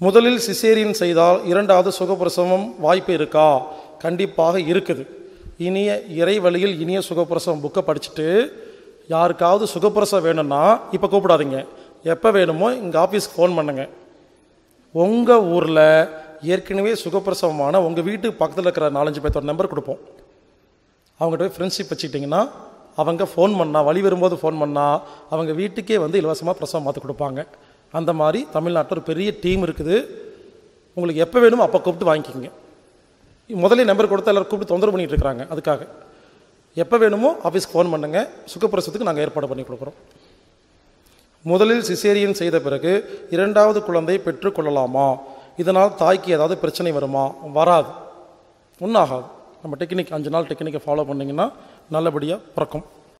முதலில் சிசேரியன் செய்தால் இரண்டாவது சுகப்பிரசவம் வாய்ப்பு இருக்கா கண்டிப்பாக இருக்குது இனிய இறை வழியில் இனிய சுகப்பிரசவம் புக்கை படிச்சுட்டு யாருக்காவது சுகப்பிரசவம் வேணும்னா இப்போ கூப்பிடாதீங்க எப்போ வேணுமோ இங்கே ஆஃபீஸ்க்கு ஃபோன் பண்ணுங்க உங்கள் ஊரில் ஏற்கனவே சுகப்பிரசவமான உங்கள் வீட்டுக்கு பக்கத்தில் இருக்கிற நாலஞ்சு பேர்த்தோட நம்பர் கொடுப்போம் அவங்ககிட்ட போய் ஃப்ரெண்ட்ஷிப் வச்சுக்கிட்டிங்கன்னா அவங்க ஃபோன் பண்ணால் வழி வரும்போது ஃபோன் பண்ணால் அவங்க வீட்டுக்கே வந்து இலவசமாக பிரசவம் பார்த்து கொடுப்பாங்க அந்த மாதிரி தமிழ்நாட்டில் ஒரு பெரிய டீம் இருக்குது உங்களுக்கு எப்போ வேணுமோ அப்போ கூப்பிட்டு வாங்கிக்கோங்க முதல்ல நம்பர் கொடுத்து எல்லாரும் கூப்பிட்டு தொந்தரவு பண்ணிட்டு இருக்கிறாங்க அதுக்காக எப்போ வேணுமோ ஆஃபீஸ்க்கு ஃபோன் பண்ணுங்கள் சுகப்பிரசவத்துக்கு நாங்கள் ஏற்பாடு பண்ணி கொடுக்குறோம் முதலில் சிசேரியன் செய்த பிறகு இரண்டாவது குழந்தை பெற்றுக்கொள்ளலாமா இதனால் தாய்க்கு ஏதாவது பிரச்சனை வருமா வராது ஒன்றும் ஆகாது நம்ம டெக்னிக் அஞ்சு நாள் டெக்னிக்கை ஃபாலோ பண்ணிங்கன்னா நல்லபடியாக பிறக்கும்